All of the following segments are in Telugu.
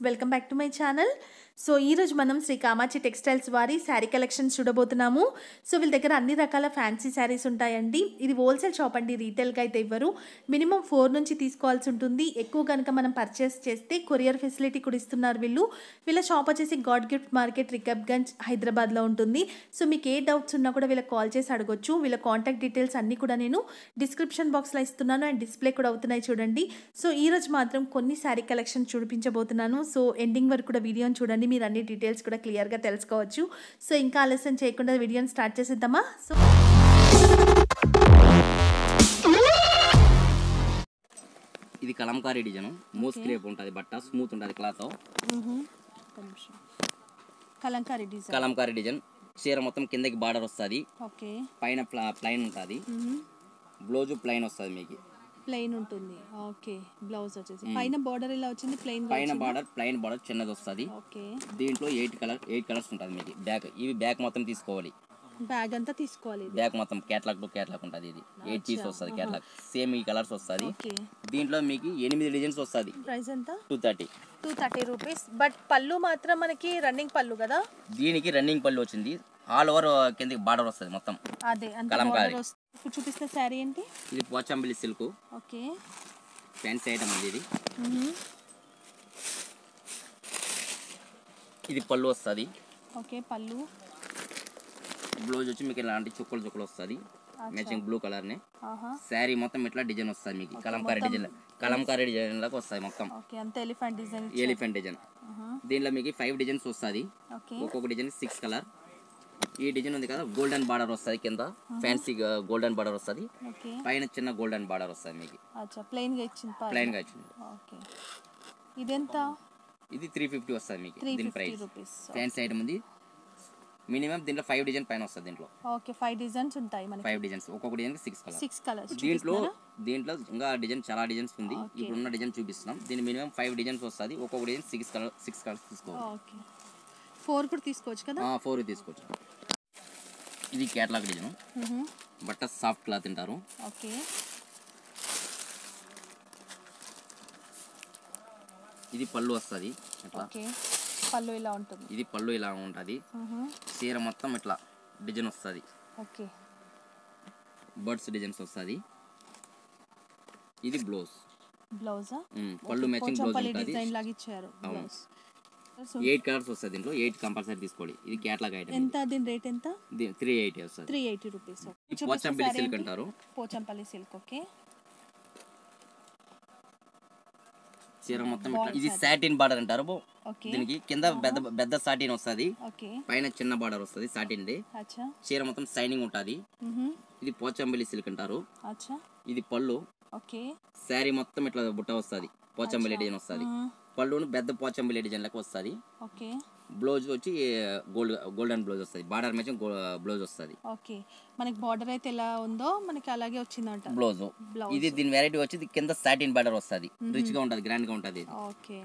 Welcome back to my channel so ఈరోజు మనం శ్రీ కామాక్షి టెక్స్టైల్స్ వారి శారీ కలెక్షన్స్ చూడబోతున్నాము సో వీళ్ళ దగ్గర అన్ని రకాల ఫ్యాన్సీ శారీస్ ఉంటాయండి ఇది హోల్సేల్ షాప్ అండి రీటైల్గా అయితే ఇవ్వరు మినిమం ఫోర్ నుంచి తీసుకోవాల్సి ఉంటుంది ఎక్కువ కనుక మనం పర్చేస్ చేస్తే కొరియర్ ఫెసిలిటీ కూడా ఇస్తున్నారు వీళ్ళు వీళ్ళ షాప్ వచ్చేసి గాడ్ గిఫ్ట్ మార్కెట్ రికబ్గంజ్ హైదరాబాద్లో ఉంటుంది సో మీకు ఏ డౌట్స్ ఉన్నా కూడా వీళ్ళకి కాల్ చేసి అడగొచ్చు వీళ్ళ కాంటాక్ట్ డీటెయిల్స్ అన్నీ కూడా నేను డిస్క్రిప్షన్ బాక్స్లో ఇస్తున్నాను అండ్ డిస్ప్లే కూడా అవుతున్నాయి చూడండి సో ఈ రోజు మాత్రం కొన్ని శారీ కలెక్షన్ చూపించబోతున్నాను సో ఎండింగ్ వరకు కూడా వీడియోని చూడండి మీరు అన్ని డీటెయిల్స్ కూడా క్లియర్గా తెలుసుకోవచ్చు సో ఇంకా ఆలస్యం చేయకుండా వీడియోని స్టార్ట్ చేసేద్దామా సో ఇది కలంకారీ డిజైన్ మోస్ క్రేప్ ఉంటుంది బట్ట స్మూత్ ఉంటుంది cloth kalamkari design kalamkari design చీర మొత్తం కిందకి బార్డర్ వస్తుంది ఓకే పైన ప్లా ప్లైన్ ఉంటుంది బ్లౌజ్ ప్లైన్ వస్తుంది మీకు ప్లెయిన్ ఉంటుంది ఓకే బ్లౌజ్ వచ్చేసి పైన బార్డర్ ఇలా వచ్చింది ప్లెయిన్ పైన బార్డర్ ప్లైన్ బార్డర్ చిన్నది వస్తుంది ఓకే దీంట్లో ఎయిట్ కలర్ ఎయిట్ కలర్స్ ఉంటుంది మీకు బ్యాక్ ఇవి బ్యాక్ మొత్తం తీసుకోవాలి బ్యాగ్ అంతా తీసుకోవాలి ఇది బ్యాక్ మొత్తం కేటలాగ్ టు కేటలాగ్ ఉంటుంది ఇది ఎయిట్ పీస్ వస్తుంది కేటలాగ్ సేమ్ ఈ కలర్స్ వస్తుంది ఓకే దీంట్లో మీకు ఎనిమిది డిజైన్స్ వస్తుంది ప్రైస్ ఎంత two thirty two thirty rupees but పళ్ళు మాత్రం మనకి రన్నింగ్ పళ్ళు కదా దీనికి రన్నింగ్ పళ్ళు వచ్చింది ఆల్ ఓవర్ కిందకి బార్డర్ వస్తుంది మొత్తం అదే అంత కలంకారీ. border వస్తుంది. ఇప్పుడు చూపిస్తున్న శారీ ఏంటి ఇది Pochampally silk okay fancy item ఉంది ఇది ఇది పళ్ళు వస్తుంది ఓకే పళ్ళు బ్లౌజ్ వచ్చి మీకు ఇలాంటి చుక్కలు చుక్కలు వస్తుంది మ్యాచింగ్ బ్లూ కలర్ ని ఆహా శారీ మొత్తం ఇట్లా డిజైన్ వస్తుంది మీకు కలంకారీ డిజైన్ కలంకారీ డిజైన్ లాగా వస్తుంది మొత్తం ఓకే అంత ఎలిఫెంట్ డిజైన్ ఎలిఫెంట్ డిజైన్ దీంట్లో మీకు ఫైవ్ డిజైన్స్ వస్తుంది ఓకే ఒక్కొక్క డిజైన్ సిక్స్ కలర్ ఈ డిజైన్ ఉంది కదా గోల్డెన్ బార్డర్ వస్తుంది కింద ఫ్యాన్సీ గోల్డెన్ బార్డర్ వస్తుంది ఓకే పైన చిన్న గోల్డెన్ బార్డర్ వస్తుంది మీకు అచ్చా ప్లెయిన్ గా ఇచ్చింది పళ్ళు. ప్లైన్ గా వచ్చింది ఓకే ఇదెంత ఇది త్రీ ఫిఫ్టీ వస్తుంది మీకు త్రీ దీని fifty price rupees fancy item ఉంది మినిమం దీంట్లో ఫైవ్ డిజైన్ పైన వస్తుంది దీంట్లో ఓకే ఫైవ్ డిజైన్స్ ఉంటాయి మనకి ఫైవ్ డిజైన్స్ ఒక్కొక్క design six colour six colours దీంట్లో దీంట్లో ఇంకా డిజైన్ చాలా డిజైన్స్ ఉంది ఇప్పుడు ఉన్న డిజైన్ చూపిస్తున్నాం దీని మినిమం ఫైవ్ డిజైన్స్ వస్తుంది ఒక్కొక్క design six colour six colours తీసుకోవాలి ఓకే ఫోర్ కూడా తీసుకోవచ్చు కదా ఫోర్ తీసుకోవచ్చు ఇది కేటలాగ్ డిజైన్ బట్ట సాఫ్ట్ క్లాత్ తింటారు ఓకే ఇది పళ్ళు వస్తుంది ఇట్లా ఓకే పళ్ళు ఇలా ఉంటుంది ఇది పళ్ళు ఇలా ఉంటుంది చీర మొత్తం ఇట్లా డిజైన్ వస్తుంది ఓకే బర్డ్స్ డిజైన్స్ వస్తుంది ఇది బ్లౌజ్ బ్లౌజా పళ్ళు మ్యాచింగ్ బ్లౌజ్ పోచంపల్లి ఉంటుంది డిజైన్ లాగా ఇచ్చారు బ్లౌజ్ ఎయిట్ కలర్స్ వస్తుంది దీంట్లో ఎయిట్ కంపల్సరీ తీసుకోండి ఇది కేటలాగ్ ఐటమ్ ఎంత దీని రేట్ ఎంత త్రీ ఎయిటీ వస్తుంది త్రీ ఎయిటీ రూపీస్ ఇది పోచంపల్లి సిల్క్ అంటారు పోచంపల్లి సిల్క్ ఓకే చీర మొత్తం ఇట్లా ఇది సాటిన్ బార్డర్ అంటారు బో. ఓకే దీనికి కింద పెద్ద పెద్ద సాటిన్ వస్తుంది ఓకే పైన చిన్న బార్డర్ వస్తుంది సాటిన్ ది అచ్చా చీర మొత్తం షైనింగ్ ఉంటుంది ఇది పోచంబిల్లి సిల్క్ అంటారు అచ్చా ఇది పళ్ళు ఓకే శారీ మొత్తం ఇట్లా బుట్ట వస్తుంది పోచంబిల్లి డిజైన్ వస్తుంది పళ్ళును పెద్ద పోచంబిల్లి డిజైన్ లెక్క వస్తుంది ఓకే బ్లౌజ్ వచ్చి గోల్డ్ గోల్డెన్ బ్లౌజ్ వస్తుంది బార్డర్ మ్యాచింగ్ బ్లౌజ్ వస్తుంది ఓకే మనకి బార్డర్ అయితే ఎలా ఉందో మనకి అలాగే వచ్చిందంట బ్లౌజ్ Blouse. ఇది దీని వెరైటీ వచ్చి ఇది కింద సాటిన్ బార్డర్ వస్తుంది రిచ్ గా ఉంటుంది గ్రాండ్ గా ఉంటుంది ఇది ఓకే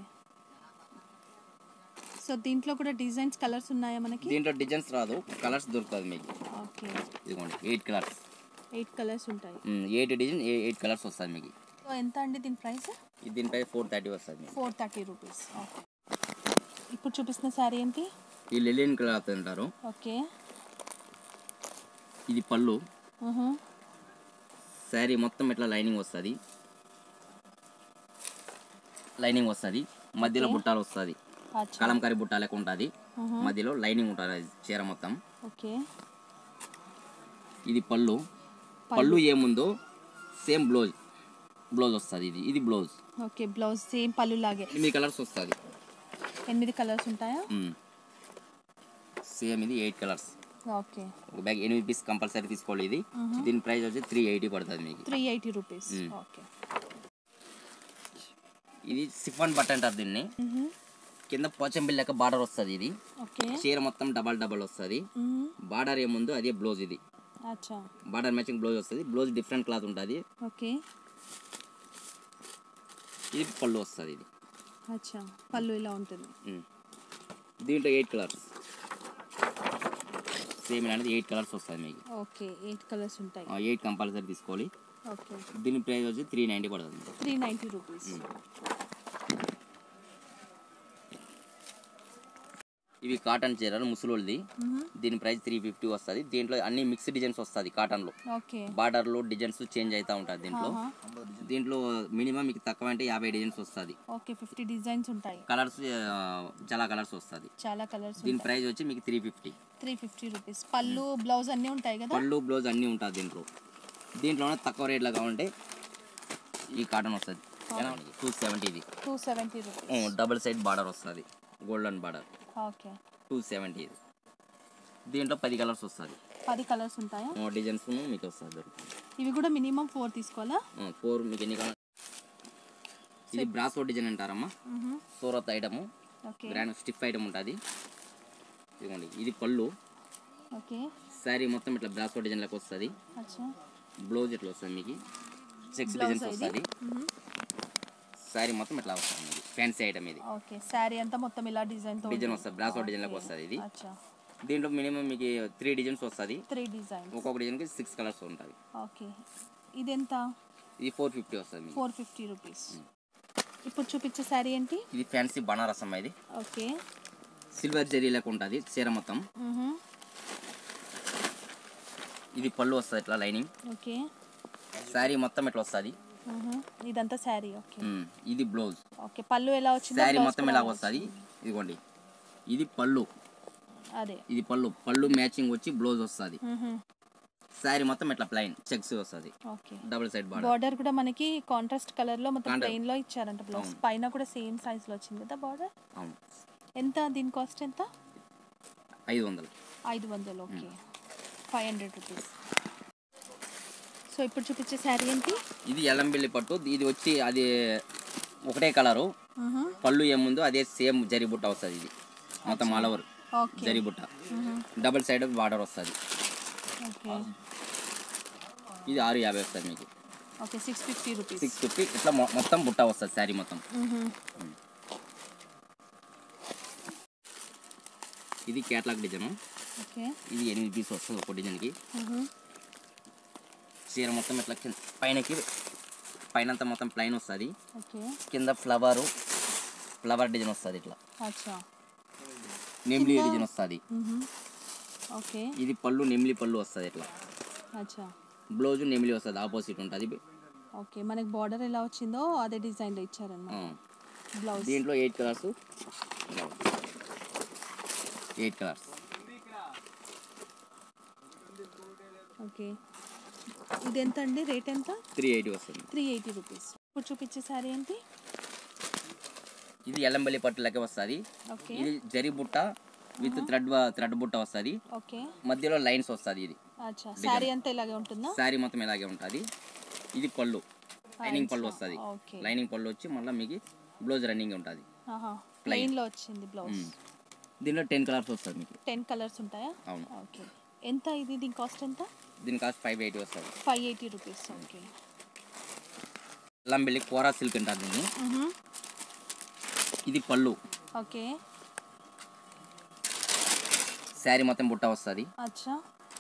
సో దీంట్లో కూడా డిజైన్స్ కలర్స్ ఉన్నాయా మనకి దీంట్లో డిజైన్స్ రాదు కలర్స్ దొరుకుతుంది మీకు ఓకే ఇదిగోండి ఎయిట్ కలర్స్ ఎయిట్ కలర్స్ ఉంటాయి ఎయిట్ డిజైన్ ఎయిట్ కలర్స్ వస్తుంది మీకు సో ఎంత అండి దీని ప్రైస్ ఇది దీనిపై ఫోర్ థర్టీ వస్తుంది మీకు ఫోర్ థర్టీ రూపీస్ ఓకే ఇప్పుడు చూపిస్తున్న శారీ ఏంటి ఈ లెలిన్ క్లాత్ అంటారు ఓకే ఇది పళ్ళు మ్హూ. శారీ మొత్తం ఇట్లా లైనింగ్ వస్తుంది లైనింగ్ వస్తుంది మధ్యలో బుట్టాలు వస్తుంది అచ్చా కలంకారీ బుట్ట లెక్క ఉంటుంది మ్హూ. మధ్యలో లైనింగ్ ఉంటుంది చీర మొత్తం ఓకే ఇది పళ్ళు పళ్ళు ఏముందో సేమ్ బ్లౌజ్ బ్లౌజ్ వస్తుంది ఇది ఇది బ్లౌజ్ ఓకే బ్లౌజ్ సేమ్ పళ్ళు లాగే ఎనిమిది కలర్స్ వస్తుంది ఎనిమిది కలర్స్ ఉంటాయా సేమ్ ఇది ఎయిట్ కలర్స్ ఓకే ఒక బ్యాగ్ ఎనిమిది పీస్ కంపల్సరీ తీసుకోవాలి ఇది దీని ప్రైస్ వచ్చి త్రీ ఎయిటీ పడుతుంది మీకు త్రీ ఎయిటీ రూపీస్ ఓకే ఇది సిఫాన్ బట్ట అంటారు దీన్ని మ్హూ. కింద పోచంబిల్ లెక్క బార్డర్ వస్తుంది ఇది ఓకే చీర మొత్తం డబల్ డబల్ వస్తుంది మ్హూ. బార్డర్ ఏముందో అదే బ్లౌజ్ ఇది అచ్చా బార్డర్ మ్యాచింగ్ బ్లౌజ్ వస్తుంది బ్లౌజ్ డిఫరెంట్ క్లాత్ ఉంటుంది ఓకే ఇది పళ్ళు వస్తుంది ఇది అచ్చా పళ్ళు ఇలా ఉంటుంది ఉమ్. దీంట్లో ఎయిట్ కలర్స్ సేమ్ ఇలాంటిది ఎయిట్ కలర్స్ వస్తుంది మీకు ఓకే ఎయిట్ కలర్స్ ఉంటాయి ఎయిట్ కంపల్సరీ తీసుకోవాలి ఓకే దీని ప్రైస్ వచ్చి త్రీ నైంటీ పడుతుంది త్రీ నైంటీ రూపీస్ ఇవి కాటన్ చీరలు ముసలోళ్ళది దీని ప్రైస్ త్రీ ఫిఫ్టీ వస్తుంది దీంట్లో అన్ని మిక్స్ డిజైన్స్ వస్తుంది కాటన్లో ఓకే బార్డర్లో డిజైన్స్ చేంజ్ అవుతూ ఉంటుంది దీంట్లో దీంట్లో మినిమం మీకు తక్కువ అంటే యాభై డిజైన్స్ వస్తుంది ఓకే ఫిఫ్టీ డిజైన్స్ ఉంటాయి కలర్స్ చాలా కలర్స్ వస్తుంది చాలా కలర్స్ దీని ప్రైస్ వచ్చి మీకు three fifty three fifty rupees పళ్ళు బ్లౌజ్ అన్నీ ఉంటాయి కదా పళ్ళు బ్లౌజ్ అన్నీ ఉంటుంది దీంట్లో దీంట్లోనే తక్కువ రేట్లో కావాలంటే ఈ కాటన్ వస్తుంది టూ సెవెంటీ ఇది two seventy rupees double side border వస్తుంది golden border okay two seventy ఇది దీంట్లో పది కలర్స్ వస్తుంది పది కలర్స్ ఉంటాయా డిజైన్స్ మీకు వస్తుంది దొరుకుతుంది ఇవి కూడా మినిమం ఫోర్ తీసుకోవాలా ఫోర్ మీకు ఎన్ని కావాలి ఇది బ్రాసో డిజైన్ అంటారమ్మా Surat item okay grand stiff item ఉంటుంది ఇదిగోండి ఇది పళ్ళు ఓకే శారీ మొత్తం ఇట్లా బ్రాసో డిజైన్ లెక్క వస్తుంది అచ్చా బ్లౌజ్ ఇట్లా వస్తుంది మీకు చెక్స్ Blouse డిజైన్స్ ఇది? వస్తుంది శారీ మొత్తం ఇట్లా వస్తుంది మీకు ఫ్యాన్సీ ఐటమ్ ఇది ఓకే శారీ అంతా మొత్తం ఇలా డిజైన్ తో డిజైన్ వస్తుంది బ్రాసో డిజైన్ లెక్క వస్తుంది ఇది అచ్చా దీంట్లో మినిమం మీకు త్రీ డిజైన్స్ వస్తుంది త్రీ డిజైన్ ఒక్కొక్క డిజైన్కి సిక్స్ కలర్స్ ఉంటుంది ఓకే ఇది ఎంత ఇది ఫోర్ ఫిఫ్టీ వస్తుంది మీకు ఫోర్ ఫిఫ్టీ రూపీస్ ఇప్పుడు చూపించే శారీ ఏంటి ఇది ఫ్యాన్సీ బనారస్ అమ్మ ఇది ఓకే సిల్వర్ జరీ లెక్క ఉంటుంది చీర మొత్తం మ్మ్హ. ఇది పళ్ళు వస్తుంది ఇట్లా లైనింగ్ ఓకే శారీ మొత్తం ఇట్లా వస్తుంది మ్మ్హ. ఇదంతా శారీ ఓకే ఇది బ్లౌజ్ ఓకే పళ్ళు ఎలా వచ్చిందో శారీ blouse మొత్తం కూడా ఇలా అలా వస్తుంది ఇదిగోండి ఇది పళ్ళు వచ్చింది. అదే ఇది పళ్ళు పళ్ళు మ్యాచింగ్ వచ్చి బ్లౌజ్ వస్తుంది మ్మ్హ. శారీ మొత్తం ఇట్లా ప్లైన్ చెక్స్ వస్తుంది okay double side border border కూడా మనకి కాంట్రాస్ట్ కలర్ లో మొత్తం Contrast. ప్లెయిన్ లో ఇచ్చారంట బ్లౌజ్ పైన కూడా సేమ్ సైజ్ లో వచ్చింది కదా బార్డర్ అవును ఎంత దీని కాస్ట్ ఎంత ఐదు వందలు ఐదు వందలు okay five hundred rupees so ఇప్పుడు చూపించే శారీ ఏంటి ఇది ఎల్లంబిల్లి పట్టు ఇది వచ్చి అది ఒకటే కలరు పళ్ళు ఏముందో అదే సేమ్ జరీ బుట్ట వస్తుంది ఇది మొత్తం ఆల్ ఓవర్ ఓకే జరీ బుట్ట డబుల్ సైడ్ బార్డర్ వస్తుంది ఓకే ఇది ఆరు యాభై వస్తుంది మీకు okay six fifty rupees six fifty ఇట్లా మొ- మొత్తం బుట్ట వస్తుంది శారీ మొత్తం ఇది కేటలాగ్ డిజైన్ ఓకే ఇది ఎనిమిది పీస్ వస్తుంది ఒక డిజైన్కి చీర మొత్తం ఇట్లా కింద పైనకి పైన అంతా మొత్తం ప్లైన్ వస్తుంది ఓకే కింద ఫ్లవరు ఫ్లవర్ డిజైన్ వస్తుంది ఇట్లా అచ్చా నెమ్లీ డిజైన్ వస్తుంది ఓకే ఇది పళ్ళు నెమ్లి పళ్ళు వస్తుంది ఇట్లా అచ్చా బ్లౌజ్ నెమ్లి వస్తుంది ఆపోజిట్ ఉంటుంది ఓకే మనకి బార్డర్ ఎలా వచ్చిందో అదే డిజైన్ లో ఇచ్చారన్నమాట బ్లౌజ్ దీంట్లో eight colours eight colours okay ఇది ఎంత అండి రేట్ ఎంత త్రీ ఎయిటీ వస్తుంది త్రీ ఎయిటీ రూపీస్ ఇప్పుడు చూపించే శారీ ఏంటి ఇది ఎల్లంబల్లి పట్టు లెక్క వస్తుంది ఓకే ఇది జరి బుట్ట విత్ థ్రెడ్ థ్రెడ్ బుట్ట వస్తుంది ఓకే మధ్యలో లైన్స్ వస్తుంది ఇది అచ్చా శారీ అంతా ఇలాగే ఉంటుందా శారీ మొత్తం ఇలాగే ఉంటుంది ఇది పళ్ళు లైనింగ్ పళ్ళు వస్తుంది ఓకే లైనింగ్ పళ్ళు వచ్చి మళ్ళీ మీకు బ్లౌజ్ రన్నింగ్ ఉంటుంది ప్లెయిన్ లో వచ్చింది బ్లౌజ్ దీనిలో టెన్ కలర్స్ వస్తుంది మీకు టెన్ కలర్స్ ఉంటాయా అవును ఓకే ఎంత ఇది దీని కాస్ట్ ఎంత దీని కాస్ట్ ఫైవ్ ఎయిటీ వస్తుంది ఫైవ్ ఎయిటీ రూపీస్ ఓకే ఎల్లంబెల్లి కోరా సిల్క్ అంటారు దీన్ని ఇది పళ్ళు ఓకే శారీ మొత్తం బుట్ట వస్తుంది అచ్చా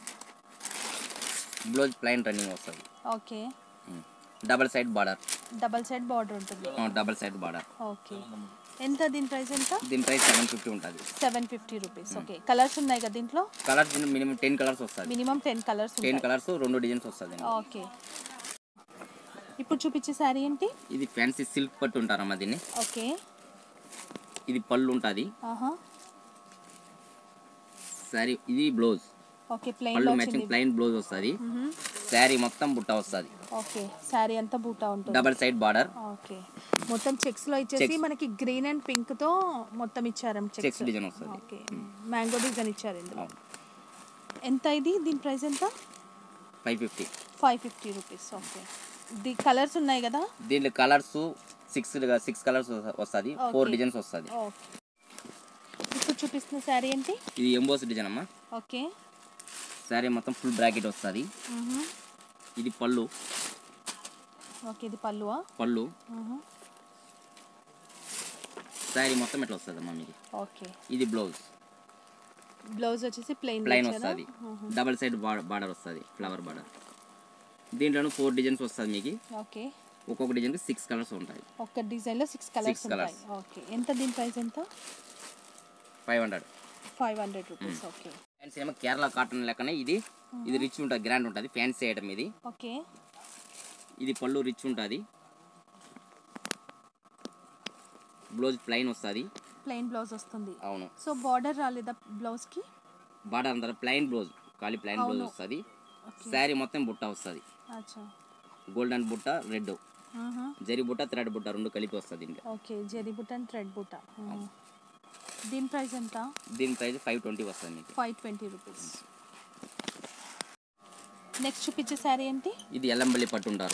బ్లౌజ్ ప్లైన్ రన్నింగ్ వస్తుంది okay double side border double side border ఉంటుంది డబల్ సైడ్ బార్డర్ ఓకే ఎంత దీని ప్రైస్ ఎంత దీని ప్రైస్ సెవెన్ ఫిఫ్టీ ఉంటుంది seven fifty rupees okay colours ఉన్నాయి కదా దీంట్లో కలర్స్ మినిమం టెన్ కలర్స్ వస్తుంది మినిమం టెన్ కలర్స్ టెన్ ఉంటాయి కలర్స్ రెండు డిజైన్స్ వస్తుంది ఓకే ఇప్పుడు చూపించే శారీ ఏంటి ఇది ఫ్యాన్సీ సిల్క్ పట్టు ఉంటారమ్మా దీన్ని ఓకే ఇది పళ్ళు ఉంటుంది ఆహా శారీ ఇది బ్లౌజ్ ఓకే ప్లెయిన్ పళ్ళు లో మ్యాచింగ్ వచ్చింది ప్లైన్ బ్లౌజ్ వస్తుంది మ్మ్. శారీ మొత్తం బుట్ట వస్తుంది ఓకే శారీ అంతా బూటా ఉంటుంది డబల్ సైడ్ బార్డర్ ఓకే మొత్తం చెక్స్ లో ఇచ్చేసి మనకి గ్రీన్ అండ్ పింక్ తో మొత్తం ఇచ్చారు చెక్స్ చెక్స్ డిజైన్ వస్తుంది ఓకే మ్యాంగో డిజైన్ ఇచ్చారు ఇందులో అవును ఎంత ఇది దీని ప్రైస్ ఎంత five fifty five fifty rupees okay the colours ఉన్నాయి కదా దీంట్లో కలర్స్ సిక్స్ సిక్స్ కలర్స్ వస్తుంది ఫోర్ Okay. డిజైన్స్ వస్తుంది ఓకే ఇప్పుడు చూపిస్తున్న శారీ ఏంటి ఇది ఎంబోస్ డిజైన్ అమ్మా ఓకే శారీ మొత్తం ఫుల్ బ్రాకెట్ వస్తుంది మ్మ్హ. ఇది పళ్ళు ఓకే ఇది పల్లువా పళ్ళు మ్మ్హ. శారీ మొత్తం ఎట్లా వస్తుంది అమ్మా మీకు ఓకే ఇది బ్లౌజ్ బ్లౌజ్ వచ్చేసి ప్లెయిన్ ప్లైన్ వస్తుంది డబల్ సైడ్ బార్డర్ వస్తుంది ఫ్లవర్ బార్డర్ దీంట్లోనూ ఫోర్ డిజైన్స్ వస్తుంది మీకు ఓకే ఒక్కొక్క డిజైన్కి సిక్స్ కలర్స్ ఉంటాయి ఒక్క డిజైన్ లో సిక్స్ కలర్స్ colours. ఉంటాయి ఓకే ఎంత దీని ప్రైస్ ఎంత five hundred five hundred rupees okay fancy ఏమో కేరళ కాటన్ లెక్కనే ఇది ఇది రిచ్ ఉంటుంది గ్రాండ్ ఉంటుంది ఫ్యాన్సీ ఐటమ్ ఇది ఓకే ఇది పళ్ళు రిచ్ ఉంటుంది బ్లౌజ్ ప్లెయిన్ వస్తుంది ప్లెయిన్ బ్లౌజ్ వస్తుంది అవును సో బార్డర్ రాలేదా బ్లౌజ్కి బార్డర్ అంతా ప్లెయిన్ బ్లౌజ్ ఖాళీ ప్లెయిన్ బ్లౌజ్ వస్తుంది శారీ మొత్తం బుట్ట వస్తుంది అచ్చా గోల్డెన్ బుట్ట రెడ్ జరి బుట్ట థ్రెడ్ బుట్ట రెండు కలిపి వస్తుంది ఇంకా ఓకే జెరీ బుట్ట అండ్ థ్రెడ్ బుట్ట మ్మ్. దీని ప్రైస్ ఎంత దీని ప్రైస్ ఫైవ్ ట్వంటీ వస్తుంది మీకు ఫైవ్ ట్వంటీ రూపీస్ నెక్స్ట్ చూపించే శారీ ఏంటి ఇది ఎల్లంబల్లి పట్టు ఉంటారు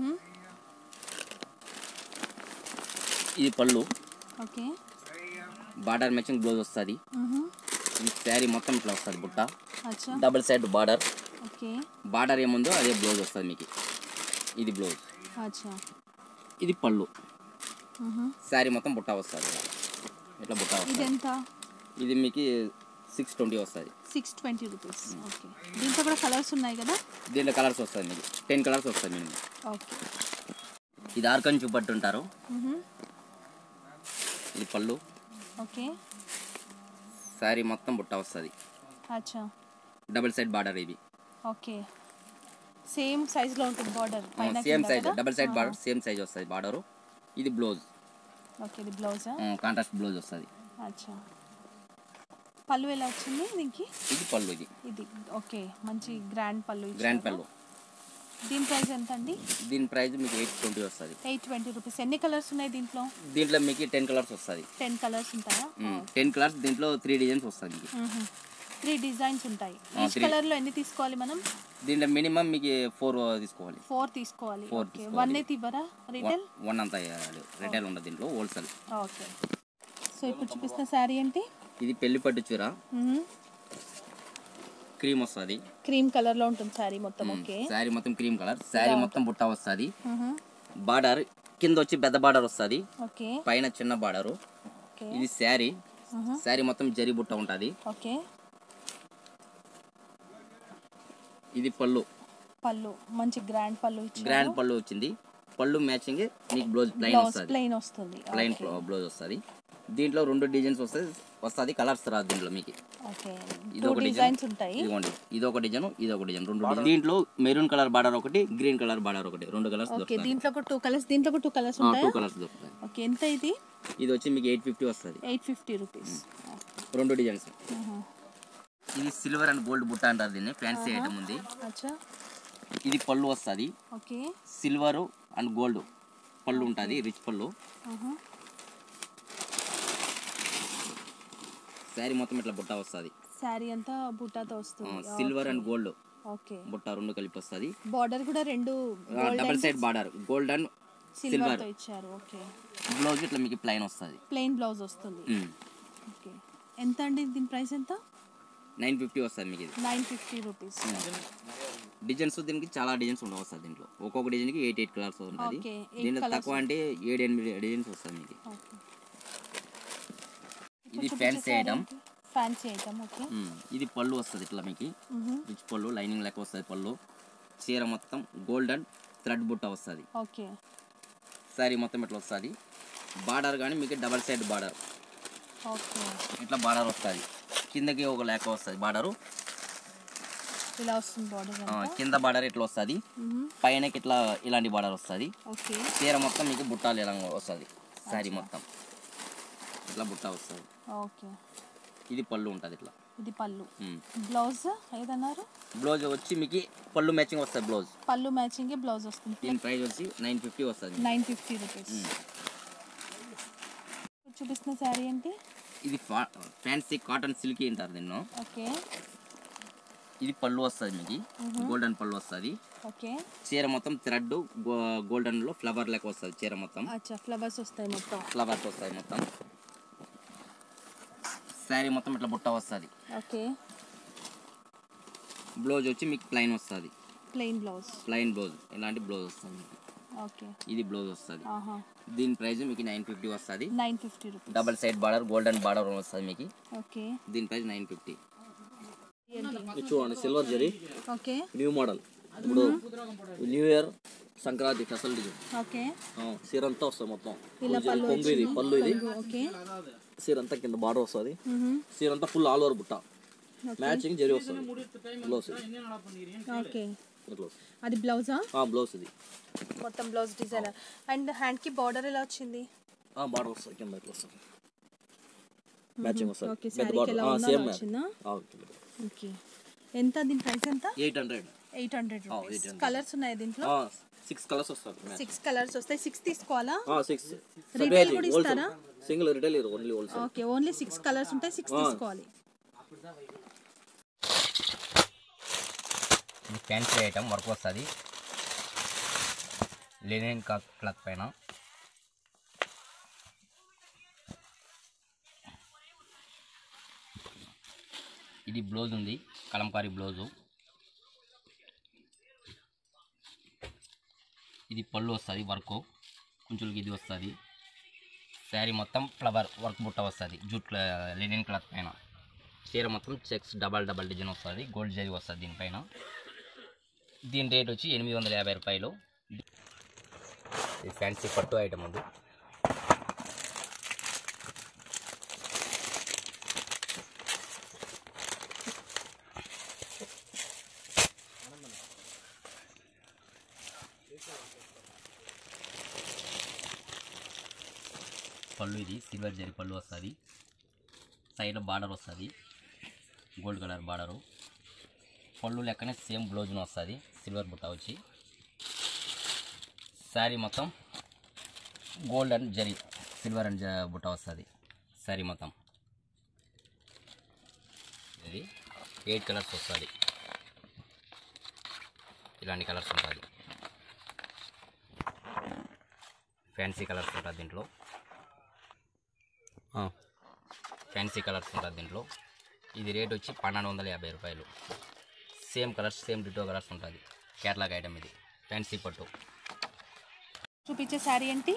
ఇది పళ్ళు ఓకే బార్డర్ మ్యాచింగ్ బ్లౌజ్ వస్తుంది ఈ శారీ మొత్తం ఇట్లా వస్తుంది బుట్ట అచ్చా double side border okay border ఏముందో అదే బ్లౌజ్ వస్తుంది మీకు ఇది బ్లౌజ్ అచ్చా ఇది పళ్ళు శారీ మొత్తం బుట్ట వస్తుంది ఇట్లా బుట్ట ఇది వస్తుంది ఎంత ఇది మీకు సిక్స్ ట్వంటీ వస్తుంది సిక్స్ ట్వంటీ రూపీస్ ఓకే దీంట్లో కూడా కలర్స్ ఉన్నాయి కదా దీంట్లో కలర్స్ వస్తుంది మీకు టెన్ కలర్స్ వస్తుంది మినిమం ఓకే ఇది ఆర్కన్ చూపట్టు ఉంటారు ఇది పళ్ళు ఓకే శారీ మొత్తం బుట్ట వస్తుంది అచ్చా డబుల్ సైడ్ బార్డర్ ఇది ఓకే సేమ్ సైజ్లో ఉంటుంది బార్డర్ పైన సేమ్ కింద సైజ్ కదా? Double side border same size వస్తుంది బార్డరు ఇది బ్లౌజ్ ఓకే ఇది బ్లౌజా కాంట్రాస్ట్ బ్లౌజ్ వస్తుంది అచ్చా పళ్ళు ఎలా వచ్చింది దీనికి ఇది పళ్ళు ఇది ఇది ఓకే మంచి గ్రాండ్ పళ్ళు ఇచ్చారు. గ్రాండ్ పళ్ళు దీని ప్రైస్ ఎంత అండి దీని ప్రైస్ మీకు ఎయిట్ ట్వంటీ వస్తుంది ఎయిట్ ట్వంటీ రూపీస్ ఎన్ని కలర్స్ ఉన్నాయి దీంట్లో దీంట్లో మీకు టెన్ కలర్స్ వస్తుంది టెన్ కలర్స్ ఉంటాయా టెన్ కలర్స్ దీంట్లో త్రీ డిజైన్స్ వస్తుంది మీకు త్రీ డిజైన్స్ ఉంటాయి ఆ, ఈచ్ three. కలర్లో ఎన్ని తీసుకోవాలి మనం దీంట్లో మినిమం మీకు ఫోర్ తీసుకోవాలి ఫోర్ తీసుకోవాలి Four ఓకే తీసుకోవాలి. వన్ అయితే ఇవ్వరా రిటైల్ వన్ అంతా రిటైల్ ఉండదు దీంట్లో హోల్సేల్ ఓకే సో ఇప్పుడు చూపిస్తున్న శారీ ఏంటి ఇది పెళ్లి పట్టు చీర క్రీమ్ వస్తుంది క్రీమ్ కలర్లో ఉంటుంది శారీ మొత్తం ఓకే శారీ మొత్తం క్రీమ్ కలర్ శారీ మొత్తం బుట్ట వస్తుంది బార్డర్ కింద వచ్చి పెద్ద బార్డర్ వస్తుంది ఓకే పైన చిన్న బార్డరు ఓకే ఇది శారీ శారీ మొత్తం జరి బుట్ట ఉంటుంది ఓకే ఇది పళ్ళు పళ్ళు మంచి గ్రాండ్ పళ్ళు గ్రాండ్ పళ్ళు వచ్చింది పళ్ళు మ్యాచింగ్ మీకు బ్లౌజ్ ప్లెయిన్ బ్లౌజ్ వస్తుంది ప్లెయిన్ వస్తుంది ప్లెయిన్ బ్లౌజ్ వస్తుంది దీంట్లో రెండు డిజైన్స్ వస్తుంది వస్తుంది కలర్స్ రాదు దీంట్లో మీకు ఓకే ఇది టూ ఒక డిజైన్ డిజైన్స్ ఉంటాయి ఇదిగోండి ఇది ఒక డిజైన్ ఇది ఒక డిజైన్ రెండు design. దీంట్లో మెరూన్ కలర్ బార్డర్ ఒకటి గ్రీన్ కలర్ బార్డర్ ఒకటి రెండు కలర్స్ ఓకే దొరుకుతాయి దీంట్లో కూడా టూ కలర్స్ దీంట్లో కూడా టూ కలర్స్ టూ ఉంటాయా కలర్స్ దొరుకుతాయి ఓకే ఎంత ఇది ఇది వచ్చి మీకు ఎయిట్ ఫిఫ్టీ వస్తుంది ఎయిట్ ఫిఫ్టీ రూపీస్ రెండు డిజైన్స్ ఇది సిల్వర్ అండ్ గోల్డ్ బుట్ట అంటారు దీన్ని ఫ్యాన్సీ ఐటమ్ ఉంది అచ్చా ఇది పళ్ళు వస్తుంది ఓకే సిల్వర్ అండ్ గోల్డ్ పళ్ళు ఉంటుంది రిచ్ పళ్ళు శారీ మొత్తం ఇట్లా బుట్ట వస్తుంది శారీ అంతా బుట్టాతో వస్తుంది సిల్వర్ అండ్ గోల్డ్ ఓకే బుట్ట రెండు కలిపి వస్తుంది బార్డర్ కూడా రెండు double side border gold and silver silver తో ఇచ్చారు ఓకే బ్లౌజ్ ఇట్లా మీకు ప్లైన్ వస్తుంది ప్లెయిన్ బ్లౌజ్ వస్తుంది ఓకే ఎంత అండి దీని ప్రైస్ ఎంత నైన్ ఫిఫ్టీ వస్తుంది మీకు ఇది నైన్ ఫిఫ్టీ రూపీస్ డిజైన్స్ దీనికి చాలా డిజైన్స్ ఉండవు వస్తుంది దీంట్లో ఒక్కొక్క డిజైన్కి ఎయిట్ ఎయిట్ కలర్స్ ఉంటుంది Okay, eight దీంట్లో colours తక్కువ అంటే ఏడు ఎనిమిది డిజైన్స్ వస్తుంది మీకు ఓకే ఇది fancy item fancy item okay ఇది పళ్ళు వస్తుంది ఇట్లా మీకు రిచ్ పళ్ళు లైనింగ్ లెక్క వస్తుంది పళ్ళు చీర మొత్తం గోల్డ్ అండ్ థ్రెడ్ బుట్ట వస్తుంది ఓకే శారీ మొత్తం ఇట్లా వస్తుంది బార్డర్ కానీ మీకు డబల్ సైడ్ బార్డర్ ఓకే ఇట్లా బార్డర్ వస్తుంది కిందకి ఒక లెక్క వస్తుంది బార్డరు ఇలా వస్తుంది బార్డర్ కింద బార్డర్ ఇట్లా వస్తుంది పైనకి ఇట్లా ఇలాంటి బార్డర్ వస్తుంది ఓకే చీర మొత్తం మీకు బుట్టాలు ఇలా వస్తుంది శారీ మొత్తం ఇట్లా బుట్ట వస్తుంది ఓకే ఇది పళ్ళు ఉంటుంది ఇట్లా ఇది పళ్ళు ఉమ్. బ్లౌజ్ ఏదన్నారు బ్లౌజ్ వచ్చి మీకు పళ్ళు మ్యాచింగ్ వస్తుంది బ్లౌజ్ పళ్ళు మ్యాచింగ్ బ్లౌజ్ వస్తుంది దీని ప్రైస్ వచ్చి నైన్ ఫిఫ్టీ వస్తుంది నైన్ ఫిఫ్టీ రూపీస్ చూపిస్తున్న శారీ ఏంటి ఇది ఫా- ఫ్యాన్సీ కాటన్ సిల్కీ అంటారు దీన్ని ఓకే ఇది పళ్ళు వస్తుంది మీకు గోల్డెన్ పళ్ళు వస్తుంది ఓకే చీర మొత్తం థ్రెడ్ గోల్డెన్ లో ఫ్లవర్ లెక్క వస్తుంది చీర మొత్తం అచ్చా ఫ్లవర్స్ వస్తాయి మొత్తం ఫ్లవర్స్ వస్తాయి మొత్తం శారీ మొత్తం ఇట్లా బుట్ట వస్తుంది ఓకే బ్లౌజ్ వచ్చి మీకు ప్లైన్ వస్తుంది ప్లెయిన్ బ్లౌజ్ ప్లైన్ బ్లౌజ్ ఇలాంటి బ్లౌజ్ వస్తుంది మీకు ఓకే ఇది బ్లౌజ్ వస్తుంది ఆహా దీని ప్రైస్ మీకు నైన్ ఫిఫ్టీ వస్తుంది nine fifty rupees double side border golden border వస్తుంది మీకు ఓకే దీని ప్రైస్ నైన్ ఫిఫ్టీ ఏంటి చూడండి silver zari okay new model ఇప్పుడు new year Sankranti facility okay చీర అంతా వస్తుంది మొత్తం ఇలా పళ్ళు కొంగు ఇది పళ్ళు ఇది ఓకే సీర అంతా కింద బార్డర్ వస్తుంది సీర అంతా ఫుల్ ఆల్ ఓవర్ బుట్ట మ్యాచింగ్ జరి వస్తుంది బ్లౌజ్ ఇది ఓకే ఇట్లా వస్తుంది అది బ్లౌజా ఆ, బ్లౌజ్ ఇది మొత్తం బ్లౌజ్ డిజైన్ అండ్ హ్యాండ్కి బార్డర్ ఎలా వచ్చింది ఆ, బార్డర్ వస్తుంది కింద ఇట్లా వస్తుంది మ్యాచింగ్ వస్తుంది ఓకే పెద్ద శారీకి ఎలా బార్డర్ ఉందో సేమ్ అలా వచ్చిందా మ్యాచింగ్ ఓకే ఎంత దీని ప్రైస్ ఎంత eight hundred eight hundred rupees colours ఉన్నాయి దీంట్లో సిక్స్ కలర్స్ వస్తుంది సిక్స్ కలర్స్ వస్తాయి సిక్స్ తీసుకోవాలా సిక్స్ Retail కూడా ఇస్తారా? Single retail only wholesale okay only six colours ఉంటాయి సిక్స్ తీసుకోవాలి ఇది ఫ్యాన్సీ ఐటమ్ వర్క్ వస్తుంది లెనిన్ క్లాత్ పైన ఇది బ్లౌజ్ ఉంది కలంకారీ బ్లౌజు ఇది పళ్ళు వస్తుంది వర్క్ కొంచెంకి ఇది వస్తుంది శారీ మొత్తం ఫ్లవర్ వర్క్ బుట్ట వస్తుంది జూట్ లెనిన్ క్లాత్ పైన చీర మొత్తం చెక్స్ డబల్ డబల్ డిజైన్ వస్తుంది గోల్డ్ జరీ వస్తుంది దీనిపైన దీని రేట్ వచ్చి ఎనిమిది వందల యాభై రూపాయలు ఇది ఫ్యాన్సీ పట్టు ఐటమ్ ఉంది పళ్ళు ఇది సిల్వర్ జరీ పళ్ళు వస్తుంది సైడ్లో బార్డర్ వస్తుంది గోల్డ్ కలర్ బార్డరు పళ్ళు లెక్కనే సేమ్ బ్లౌజ్ను వస్తుంది సిల్వర్ బుట్ట వచ్చి శారీ మొత్తం gold and zari silver and జ- బుట్ట వస్తుంది శారీ మొత్తం ఇది ఎయిట్ కలర్స్ వస్తుంది ఇలాంటి కలర్స్ ఉంటుంది ఫ్యాన్సీ కలర్స్ ఉంటుంది దీంట్లో ఫ్యాన్సీ కలర్స్ ఉంటుంది దీంట్లో ఇది రేట్ వచ్చి పన్నెండు వందల యాభై రూపాయలు same colours same ditto colours ఉంటుంది కేరళకి ఐటమ్ ఇది ఫ్యాన్సీ పట్టు చూపించే శారీ ఏంటి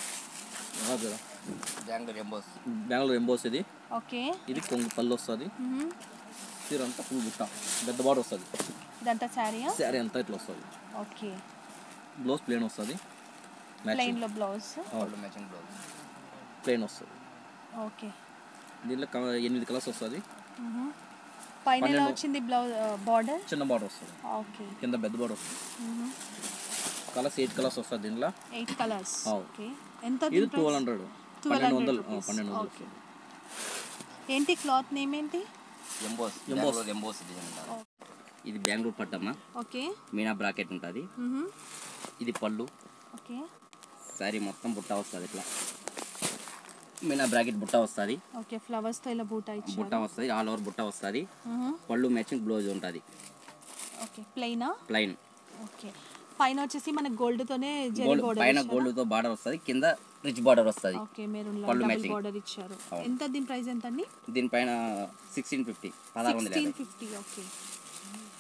బెంగళూరు ఎంబోస్ బెంగళూరు ఎంబోస్ ఇది ఓకే ఇది కొంగు పళ్ళు వస్తుంది చీర అంతా ఫుల్ బుట్ట పెద్ద బార్డర్ వస్తుంది ఇదంతా శారీయా శారీ అంతా ఇట్లా వస్తుంది ఓకే బ్లౌజ్ ప్లేన్ వస్తుంది మ్యాచింగ్ ప్లెయిన్లో బ్లౌజ్ మ్యాచింగ్ బ్లౌజ్ ప్లేన్ వస్తుంది ఓకే దీంట్లో క- ఎనిమిది కలర్స్ వస్తుంది పైన ఎలా పన్నెండు. వచ్చింది బ్లౌజ్ బార్డర్ చిన్న బార్డర్ వస్తుంది ఓకే కింద పెద్ద బార్డర్ వస్తుంది కలర్స్ ఎయిట్ కలర్స్ వస్తుంది దీంట్లో ఎయిట్ కలర్స్ ఆ. ఓకే ఎంత ఇది దీని ట్వెల్వ్ price? హండ్రెడ్ 1200 పన్నెండు వందలు ఆ, rupees. పన్నెండు వందలు ఓకే. వస్తుంది ఏంటి క్లాత్ నేమ్ ఏంటి emboss Emboss. Emboss emboss design ఉంటుంది ఇది బెంగళూరు పట్టమ్మ ఓకే మీనా బ్రాకెట్ ఉంటుంది మ్మ్. ఇది పళ్ళు ఓకే శారీ మొత్తం బుట్ట వస్తుంది ఇట్లా మీనా బ్రాకెట్ బుట్ట వస్తుంది ఓకే ఫ్లవర్స్తో ఇలా బూటా బుట్ట ఇచ్చారు వస్తుంది ఆల్ ఓవర్ బుట్ట వస్తుంది మ్మ్. పళ్ళు మ్యాచింగ్ బ్లౌజ్ ఉంటుంది ఓకే ప్లెయినా ప్లైన్ ఓకే పైన వచ్చేసి మనకి గోల్డ్ తోనే జెరీ గోల్డ్ బోర్డర్ పైన గోల్డ్ తో బార్డర్ వస్తుంది కింద రిచ్ బార్డర్ వస్తుంది ఓకే మెరూన్ పళ్ళు డబుల్ matching. బోర్డర్ ఇచ్చారు అవును. ఎంత దీని ప్రైస్ ఎంత అండి దీనిపైన సిక్స్టీన్ ఫిఫ్టీ పదహారు వందల సిక్స్టీన్ యాభై ఫిఫ్టీ ఓకే